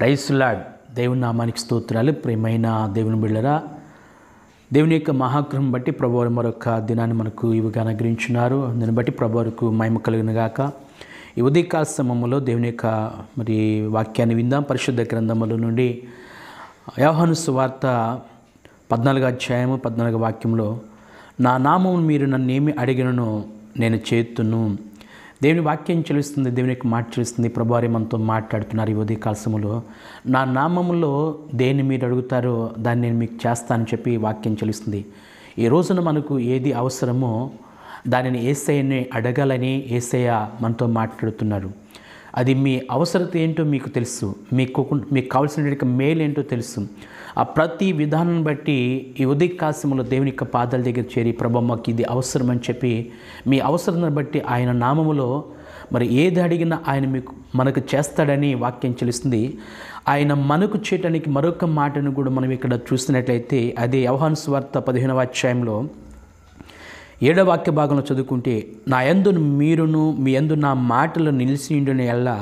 ప్రైస్లాడ్ దేవుని నామానికి స్తోత్రాలు ప్రేమైన దేవుని బిళ్ళరా దేవుని యొక్క మహాగ్రహం బట్టి ప్రభువారు మరొక దినాన్ని మనకు ఇవిగా అనుగ్రహించున్నారు దాన్ని బట్టి ప్రభువారికి మహిమ కలిగిన గాక ఈ ఉదయకాల సమయంలో దేవుని యొక్క మరి వాక్యాన్ని విందాం పరిశుద్ధ గ్రంథముల నుండి యోహాను సువార్త పద్నాలుగు అధ్యాయము పద్నాలుగు వాక్యంలో నా నామం మీరు నన్ను ఏమి అడిగినను నేను చేతును దేవుని వాక్యం చెలుస్తుంది దేవుని యొక్క మాట చెలుస్తుంది ప్రభువారి మనతో మాట్లాడుతున్నారు ఈ ఉదయ కాలసములో నా నామములో దేన్ని మీరు అడుగుతారో దాన్ని నేను మీకు చేస్తానని చెప్పి వాక్యం చెలుస్తుంది ఈ రోజున మనకు ఏది అవసరమో దానిని ఏసయ్యని అడగాలని ఏసయ్య మనతో మాట్లాడుతున్నారు అది మీ అవసరత ఏంటో మీకు తెలుసు మీకు మీకు కావాల్సిన మేలు ఏంటో తెలుసు ఆ ప్రతి విధానం బట్టి ఈ ఉదయకాశంలో దేవుని యొక్క పాదాల దగ్గర చేరి ప్రభా మాకు ఇది అవసరం అని చెప్పి మీ అవసరాన్ని బట్టి ఆయన నామములో మరి ఏది అడిగినా ఆయన మీకు మనకు చేస్తాడని వాక్యం చెలుస్తుంది ఆయన మనకు చేయటానికి మరొక మాటను కూడా మనం ఇక్కడ చూస్తున్నట్లయితే అదే యవహాను స్వార్త పదిహేనవ అధ్యాయంలో ఏడవ వాక్య భాగంలో చదువుకుంటే నా యందు మీరును మీ యందు నా మాటలు నిలిచి ఉండిన ఎల్లా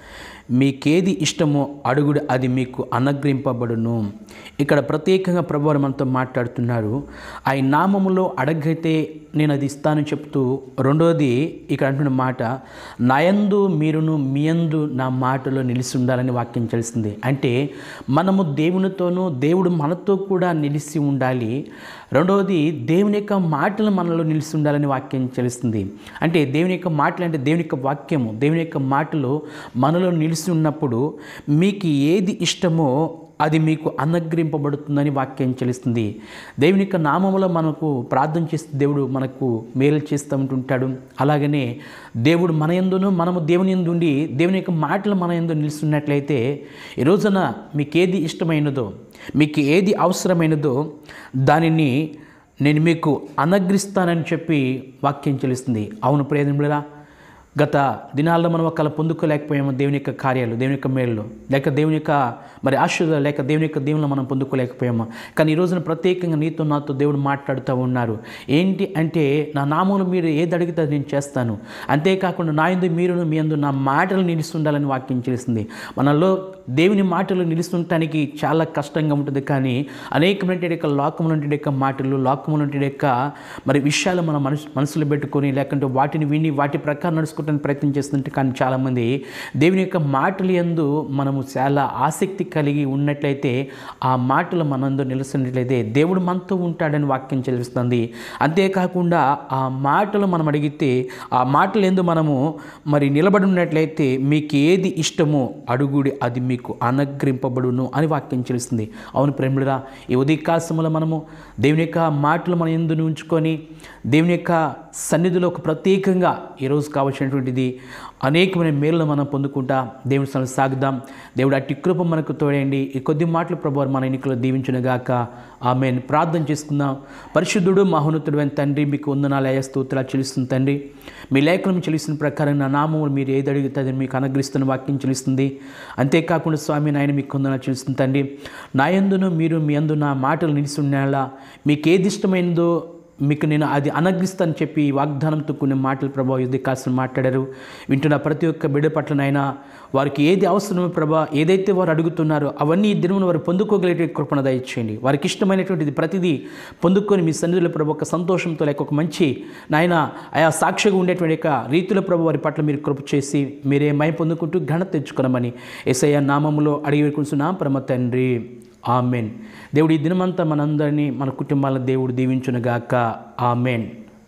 మీకేది ఇష్టమో అడుగుడు అది మీకు అనుగ్రహింపబడును ఇక్కడ ప్రత్యేకంగా ప్రభువారు మనతో మాట్లాడుతున్నారు ఆయన నామములో అడగైతే నేను అది ఇస్తానని చెప్తూ రెండోది ఇక్కడ అంటున్న మాట నాయందు మీరును మీ యందు నా మాటలో నిలిచి ఉండాలని వాక్యం తెలిసింది అంటే మనము దేవునితోనూ దేవుడు మనతో కూడా నిలిచి ఉండాలి రెండవది దేవుని యొక్క మాటలు మనలో నిలిచి ఉండాలని వాక్యం తెలుస్తుంది అంటే దేవుని యొక్క మాటలు అంటే దేవుని యొక్క వాక్యము దేవుని యొక్క మాటలు మనలో నిలిచి ఉన్నప్పుడు మీకు ఏది ఇష్టమో అది మీకు అనుగ్రహింపబడుతుందని వాక్యం చెల్లిస్తుంది దేవుని యొక్క నామములో మనకు ప్రార్థన చేస్తే దేవుడు మనకు మేలు చేస్తూ ఉంటుంటాడు అలాగనే దేవుడు మన ఎందును మనము దేవుని ఎందు ఉండి దేవుని యొక్క మాటలు మన ఎందు నిలుస్తున్నట్లయితే ఈ రోజున మీకు ఏది ఇష్టమైనదో మీకు ఏది అవసరమైనదో దానిని నేను మీకు అనగ్రిస్తానని చెప్పి వాక్యం చెల్లిస్తుంది అవును ప్రయోజనంలా గత దినాల్లో మనం ఒకళ్ళ పొందుకోలేకపోయాము దేవుని యొక్క కార్యాలు దేవుని యొక్క మేళ్ళు లేక దేవుని యొక్క మరి ఆశీర్వాద లేక దేవుని యొక్క దేవుని మనం పొందుకోలేకపోయాము కానీ ఈ రోజున ప్రత్యేకంగా నీతో నాతో దేవుడు మాట్లాడుతూ ఉన్నారు ఏంటి అంటే నా నామూలు మీరు ఏది అడిగితే అది నేను చేస్తాను అంతేకాకుండా నా ఎందు మీరు మీ అందు నా మాటలు నిలుస్తుండాలని వాక్యం చేస్తుంది మనలో దేవుని మాటలు నిలుస్తుంటానికి చాలా కష్టంగా ఉంటుంది కానీ అనేకమైన యొక్క లోకములంటి యొక్క మాటలు లోకములంటి యొక్క మరి విషయాలు మన మనసు మనసులో పెట్టుకొని లేకుంటే వాటిని విని వాటి ప్రకారం నడుచుకోవడానికి ప్రయత్నం చేస్తుంటే కానీ చాలామంది దేవుని యొక్క మాటలు ఎందు మనము చాలా ఆసక్తి కలిగి ఉన్నట్లయితే ఆ మాటలు మనందు నిలుస్తున్నట్లయితే దేవుడు మనతో ఉంటాడని వాక్యం చెల్లిస్తుంది అంతేకాకుండా ఆ మాటలు మనం అడిగితే ఆ మాటలు ఎందు మనము మరి నిలబడి ఉన్నట్లయితే మీకు ఏది ఇష్టమో అడుగుడి అది మీకు అనుగ్రింపబడును అని వాక్యం చెల్లిస్తుంది అవును ప్రేమిడురా ఈ ఉదయకాశంలో మనము దేవుని యొక్క మాటలు మన ఎందు ఉంచుకొని దేవుని యొక్క సన్నిధిలో ఒక ప్రత్యేకంగా ఈరోజు కావాల్సినటువంటిది అనేకమైన మేలు మనం పొందుకుంటా దేవుని సన్నిధిలో సాగుదాం దేవుడు అట్టి కృప మనకు తోడండి ఈ కొద్ది మాటలు ప్రభు మన ఎన్నికలు దీవించునుగాక ఆమె ప్రార్థన చేసుకుందాం పరిశుద్ధుడు మహోన్నతుడు అని తండ్రి మీకు వందనాలయ స్తోత్రాలు చెల్లిస్తుంది తండ్రి మీ లేఖనం చెల్లిస్తున్న ప్రకారం నా నామములు మీరు ఏది అడిగితే అది మీకు అనుగ్రహిస్తున్న వాక్యం చెల్లిస్తుంది అంతేకాకుండా స్వామి నాయన మీకు వందనాలు చెల్లిస్తుంది తండ్రి నా యందును మీరు మీ అందు నా మాటలు నిలిచి ఉండేలా మీకు ఏది ఇష్టమైనదో మీకు నేను అది అనగ్రిస్తాను చెప్పి వాగ్దానంతో కొన్ని మాటలు ప్రభా యుద్ధ కాసిన మాట్లాడారు వింటున్న ప్రతి ఒక్క బిడ్డ పట్లనైనా వారికి ఏది అవసరమో ప్రభా ఏదైతే వారు అడుగుతున్నారో అవన్నీ ఈ దినమును వారు పొందుకోగలిగే కృపణ దయచేయండి వారికి ఇష్టమైనటువంటిది ప్రతిదీ పొందుకొని మీ సన్నిధిలో ప్రభు ఒక సంతోషంతో లేక ఒక మంచి నాయన ఆయా సాక్షిగా ఉండేటువంటి యొక్క రీతిలో ప్రభు వారి పట్ల మీరు కృప చేసి మీరే మై పొందుకుంటూ ఘనత తెచ్చుకోనమని ఎస్ఐ నామములో అడిగి వేడుకుంటున్నాం పరమ తండ్రి ఆమెన్ దేవుడు ఈ దినమంతా మనందరినీ మన కుటుంబాలను దేవుడు దీవించునుగాక ఆమెన్